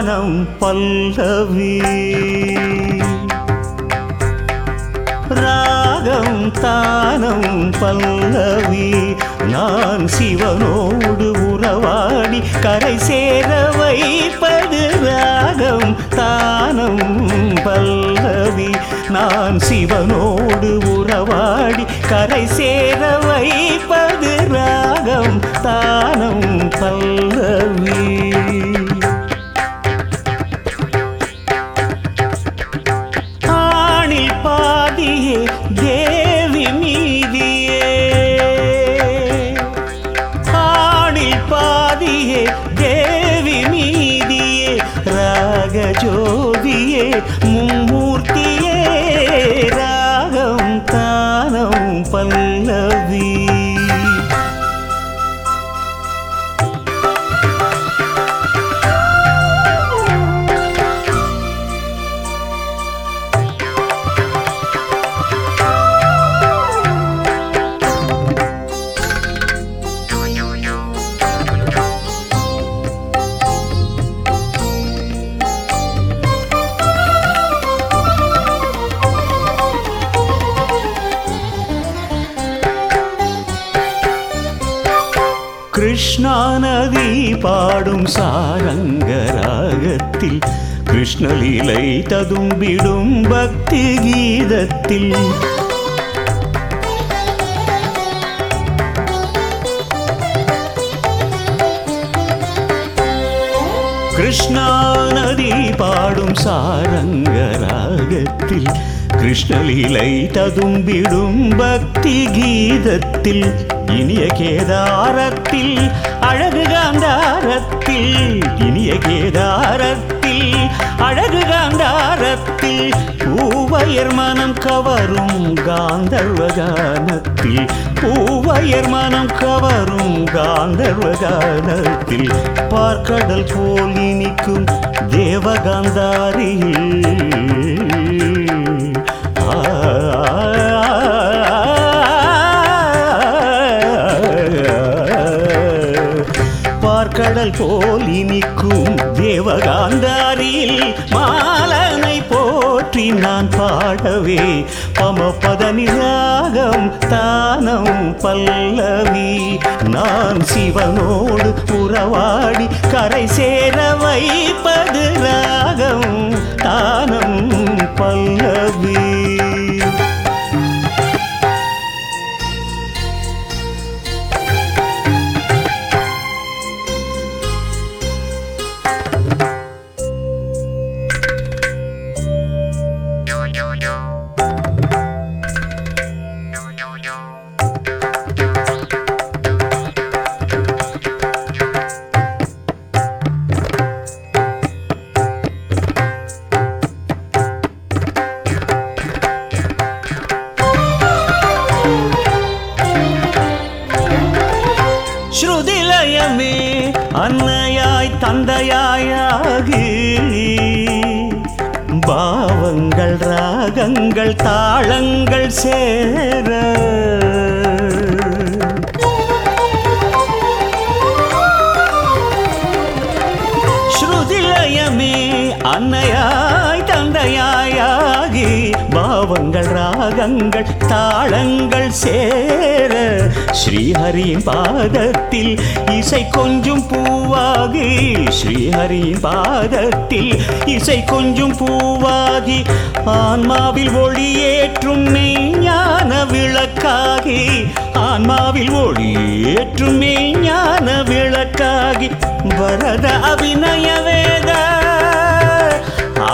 தானம் பல்லவி ராகம் தானம் பல்லவி நான் சிவனோடு உறவாடி கரை சேர வைப்பது ராகம் தானம் பல்லவி நான் சிவனோடு உறவாடி கரை சேர வைப்பது ராகம் தானம் பல்லவி ஆணில் பாதியே தேவி மீதியே ஆணில் பாதியே தேவி மீதியே ராகஜோதியே மும்மூர்த்தியே ராகம் தானம் பல்லவி கிருஷ்ணா நதி பாடும் சாரங்க ராகத்தில் கிருஷ்ணலீலை ததும்பிடும் பக்தி கீதத்தில் கிருஷ்ணா நதி பாடும் சாரங்க ராகத்தில் கிருஷ்ணலீலை ததும்பிடும் பக்தி கீதத்தில் இனிய கேதாரத்தில் அழகு காந்தாரத்தில் இனிய கேதாரத்தில் அழகு காந்தாரத்தில் பூவையர் மனம் கவரும் காந்தர்வ கானத்தில் பூவையர் மனம் கவரும் காந்தர்வ கானத்தில் பார்க்கடல் போல் இனிக்கும் தேவகாந்தாரியில் பார்க்கடல் போல் இனிக்கும் தேவகாந்தாரியில் மாலனை போற்றி நான் பாடவே பமபதனி ராகம் தானம் பல்லவி நான் சிவனோடு உறவாடி கரை சேர வைப்பது ராகம் தானம் பல்லவி ஸ்ருதிலயமே அன்னையாய் தந்தையாயாகி பாவங்கள் ராகங்கள் தாளங்கள் சேர ஸ்ருதிலயமே அன்னையாய் தந்தையாயாகி பாவங்கள் ராகங்கள் தாளங்கள் சேர ஸ்ரீஹரியின் பாதத்தில் இசை கொஞ்சம் பூவாகி ஸ்ரீஹரியின் பாதத்தில் இசை கொஞ்சம் பூவாகி ஆன்மாவில் ஒளியேற்றும் மெய்ஞான விளக்காகி ஆன்மாவில் ஒளியேற்றும் மெய்ஞான விளக்காகி வரத அபிநய வேத ஆ,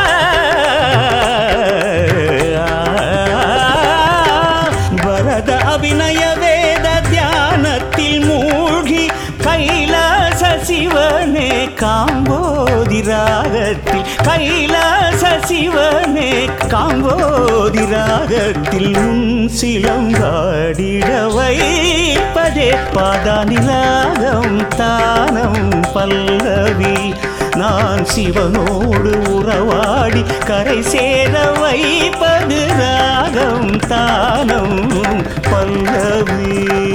வரத அபிநய வேத தியானத்தில் மூழ்கி கைலாச சிவனே காம்போதி ராகத்தில் கைலாச சிவனே காம்போதி ராகத்தில் உன் சிலம்பாடிட வைப்பதே பாதானிலாகம் தானம் பல்லவி நான் சிவனோடு உறவாடி கரை சேர வைப்பது ராகம் தானம் பல்லவி